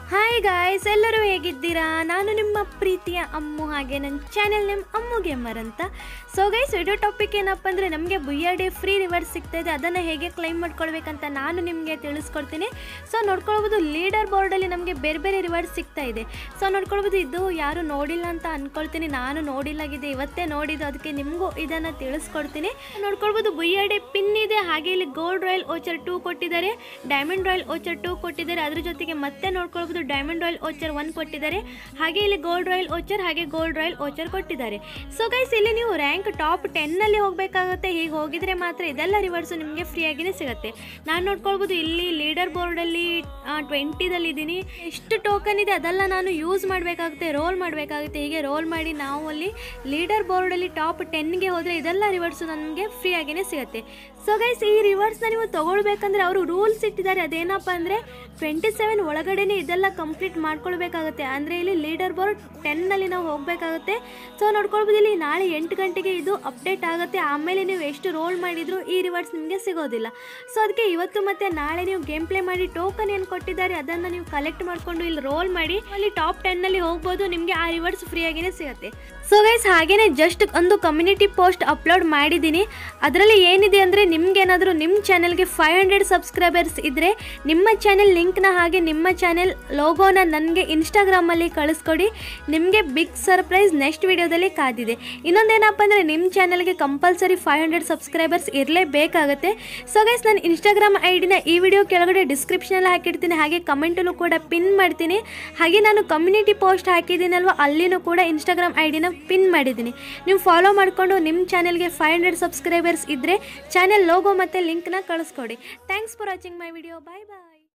hi guys ಎಲ್ಲರೂ ಹೇಗಿದ್ದೀರಾ ನಾನು ನಿಮ್ಮ ಪ್ರೀತಿಯ ಅಮ್ಮು ಹಾಗೆ ನನ್ನ ಚಾನೆಲ್ ನೇಮ್ ಅಮ್ಮು ಗೇಮರ್ ಅಂತ ಸೊ ಗೈಸ್ ವಿಡಿಯೋ ಟಾಪಿಕ್ ಏನಪ್ಪ ಅಂದರೆ ನಮಗೆ ಬುಯ್ಯ ಡೇ ಫ್ರೀ ರಿವರ್ಸ್ ಸಿಗ್ತಾ ಇದೆ ಅದನ್ನು ಹೇಗೆ ಕ್ಲೈಮ್ ಮಾಡ್ಕೊಳ್ಬೇಕಂತ ನಾನು ನಿಮಗೆ ತಿಳಿಸ್ಕೊಡ್ತೀನಿ ಸೊ ನೋಡ್ಕೊಳ್ಬೋದು ಲೀಡರ್ ಬೋರ್ಡಲ್ಲಿ ನಮಗೆ ಬೇರೆ ಬೇರೆ ರಿವಾರ್ಡ್ಸ್ ಸಿಗ್ತಾ ಇದೆ ಸೊ ನೋಡ್ಕೊಳ್ಬೋದು ಇದು ಯಾರು ನೋಡಿಲ್ಲ ಅಂತ ಅನ್ಕೊಳ್ತೀನಿ ನಾನು ನೋಡಿಲ್ಲಾಗಿದೆ ಇವತ್ತೇ ನೋಡಿದ್ದು ಅದಕ್ಕೆ ನಿಮಗೂ ಇದನ್ನು ತಿಳಿಸ್ಕೊಡ್ತೀನಿ ನೋಡ್ಕೊಳ್ಬೋದು ಬುಯ್ಯ ಡೇ ಪಿನ್ ಇದೆ ಹಾಗೆ ಇಲ್ಲಿ ಗೋಲ್ಡ್ ರಾಯಲ್ ಓಚರ್ ಟೂ ಕೊಟ್ಟಿದ್ದಾರೆ ಡೈಮಂಡ್ ರಾಯಲ್ ಓಚರ್ ಟೂ ಕೊಟ್ಟಿದ್ದಾರೆ ಅದ್ರ ಜೊತೆಗೆ ಮತ್ತೆ ನೋಡ್ಕೊಳ್ಬೋದು ಡೈಮಂಡ್ ರಾಯಲ್ ಓಚರ್ ಒನ್ ಕೊಟ್ಟಿದ್ದಾರೆ ಹಾಗೆ ಇಲ್ಲಿ ಗೋಲ್ಡ್ ರಾಯಲ್ ಓಚರ್ ಹಾಗೆ ಗೋಲ್ಡ್ ರಾಯಲ್ ಓಚರ್ ಕೊಟ್ಟಿದ್ದಾರೆ ಸೊ ಗೈಸ್ ಇಲ್ಲಿ ನೀವು ರ್ಯಾಂಕ್ ಟಾಪ್ ಟೆನ್ನಲ್ಲಿ ಹೋಗಬೇಕಾಗುತ್ತೆ ಹೀಗೆ ಹೋಗಿದ್ರೆ ಮಾತ್ರ ಇದೆಲ್ಲ ರಿವಾರ್ಡ್ಸು ನಿಮಗೆ ಫ್ರೀಯಾಗಿನೇ ಸಿಗುತ್ತೆ ನಾನು ನೋಡ್ಕೊಳ್ಬೋದು ಇಲ್ಲಿ ಲೀಡರ್ ಬೋರ್ಡಲ್ಲಿ ಟ್ವೆಂಟಿದಲ್ಲಿ ಇದ್ದೀನಿ ಎಷ್ಟು ಟೋಕನ್ ಇದೆ ಅದೆಲ್ಲ ನಾನು ಯೂಸ್ ಮಾಡಬೇಕಾಗುತ್ತೆ ರೋಲ್ ಮಾಡಬೇಕಾಗುತ್ತೆ ಹೀಗೆ ರೋಲ್ ಮಾಡಿ ನಾವು ಅಲ್ಲಿ ಲೀಡರ್ ಬೋರ್ಡಲ್ಲಿ ಟಾಪ್ ಟೆನ್ಗೆ ಹೋದರೆ ಇದೆಲ್ಲ ರಿವಾರ್ಡ್ಸು ನಮಗೆ ಫ್ರೀಯಾಗಿನೇ ಸಿಗುತ್ತೆ ಸೊ ಗೈಸ್ ಈ ರಿವಾರ್ಡ್ಸ್ನ ನೀವು ತೊಗೊಳ್ಬೇಕಂದ್ರೆ ಅವರು ರೂಲ್ಸ್ ಇಟ್ಟಿದ್ದಾರೆ ಅದೇನಪ್ಪ ಅಂದರೆ ಟ್ವೆಂಟಿ ಸೆವೆನ್ ಒಳಗಡೆನೇ ಇದೆಲ್ಲ ಕಂಪ್ಲೀಟ್ ಮಾಡ್ಕೊಳ್ಬೇಕಾಗುತ್ತೆ ಅಂದರೆ ಇಲ್ಲಿ ಲೀಡರ್ ಬೋರ್ಡ್ ಟೆನ್ನಲ್ಲಿ ನಾವು ಹೋಗಬೇಕಾಗುತ್ತೆ ಸೊ ನೋಡ್ಕೊಳ್ಬೋದು ಇಲ್ಲಿ ನಾಳೆ ಎಂಟು ಗಂಟೆಗೆ ಇದು ಅಪ್ಡೇಟ್ ಆಗುತ್ತೆ ಆಮೇಲೆ ನೀವು ಎಷ್ಟು ರೋಲ್ ಮಾಡಿದರೂ ಈ ರಿವಾರ್ಡ್ಸ್ ನಿಮಗೆ ಸಿಗೋದಿಲ್ಲ ಸೊ ಅದಕ್ಕೆ ಇವತ್ತು ಮತ್ತು ನಾಳೆ ನೀವು ಗೇಮ್ ಪ್ಲೇ ಮಾಡಿ ಟೋಕನ್ ಏನು ಕೊಟ್ಟಿದ್ದಾರೆ ಅದನ್ನು ನೀವು ಕಲೆಕ್ಟ್ ಮಾಡಿಕೊಂಡು ಇಲ್ಲಿ ರೋಲ್ ಮಾಡಿ ಅಲ್ಲಿ ಟಾಪ್ ಟೆನ್ನಲ್ಲಿ ಹೋಗ್ಬೋದು ನಿಮಗೆ ಆ ರಿವಾರ್ಡ್ಸ್ ಫ್ರೀಯಾಗಿನೇ ಸಿಗುತ್ತೆ ಸೊ ಗೈಸ್ ಹಾಗೇನೆ ಜಸ್ಟ್ ಒಂದು ಕಮ್ಯುನಿಟಿ ಪೋಸ್ಟ್ ಅಪ್ಲೋಡ್ ಮಾಡಿದ್ದೀನಿ ಅದರಲ್ಲಿ ಏನಿದೆ ಅಂದರೆ ನಿಮ್ಗೇನಾದರೂ ನಿಮ್ಮ ಚಾನೆಲ್ಗೆ ಫೈವ್ ಹಂಡ್ರೆಡ್ ಸಬ್ಸ್ಕ್ರೈಬರ್ಸ್ ಇದ್ದರೆ ನಿಮ್ಮ ಚಾನೆಲ್ ಲಿಂಕ್ನ ಹಾಗೆ ನಿಮ್ಮ ಚಾನೆಲ್ ಲೋಗೋನ ನನಗೆ ಇನ್ಸ್ಟಾಗ್ರಾಮಲ್ಲಿ ಕಳಿಸ್ಕೊಡಿ ನಿಮಗೆ ಬಿಗ್ ಸರ್ಪ್ರೈಸ್ ನೆಕ್ಸ್ಟ್ ವಿಡಿಯೋದಲ್ಲಿ ಕಾದಿದೆ ಇನ್ನೊಂದೇನಪ್ಪ ಅಂದರೆ ನಿಮ್ಮ ಚಾನಲ್ಗೆ ಕಂಪಲ್ಸರಿ ಫೈವ್ ಹಂಡ್ರೆಡ್ ಸಬ್ಸ್ಕ್ರೈಬರ್ಸ್ ಇರಲೇಬೇಕಾಗುತ್ತೆ ಸೊ ಗೈಸ್ ನಾನು ಇನ್ಸ್ಟಾಗ್ರಾಮ್ ಐ ಡಿನ ಈ ವಿಡಿಯೋ ಕೆಳಗಡೆ ಡಿಸ್ಕ್ರಿಪ್ಷನಲ್ಲಿ ಹಾಕಿರ್ತೀನಿ ಹಾಗೆ ಕಮೆಂಟಲ್ಲೂ ಕೂಡ ಪಿನ್ ಮಾಡ್ತೀನಿ ಹಾಗೆ ನಾನು ಕಮ್ಯುನಿಟಿ ಪೋಸ್ಟ್ ಹಾಕಿದ್ದೀನಲ್ವ ಅಲ್ಲಿನೂ ಕೂಡ ಇನ್ಸ್ಟಾಗ್ರಾಮ್ ಐ ಡಿನ ಪಿನ್ ಮಾಡಿದ್ದೀನಿ ನೀವು ಫಾಲೋ ಮಾಡಿಕೊಂಡು ನಿಮ್ಮ ಚಾನೆಲ್ಗೆ ಫೈವ್ ಹಂಡ್ರೆಡ್ ಸಬ್ಸ್ಕ್ರೈಬರ್ಸ್ ಇದ್ದರೆ ಚಾನೆಲ್ ಲೋಗೋ ಮತ್ತು ಲಿಂಕ್ನ ಕಳಿಸ್ಕೊಡಿ thanks for watching my video bye bye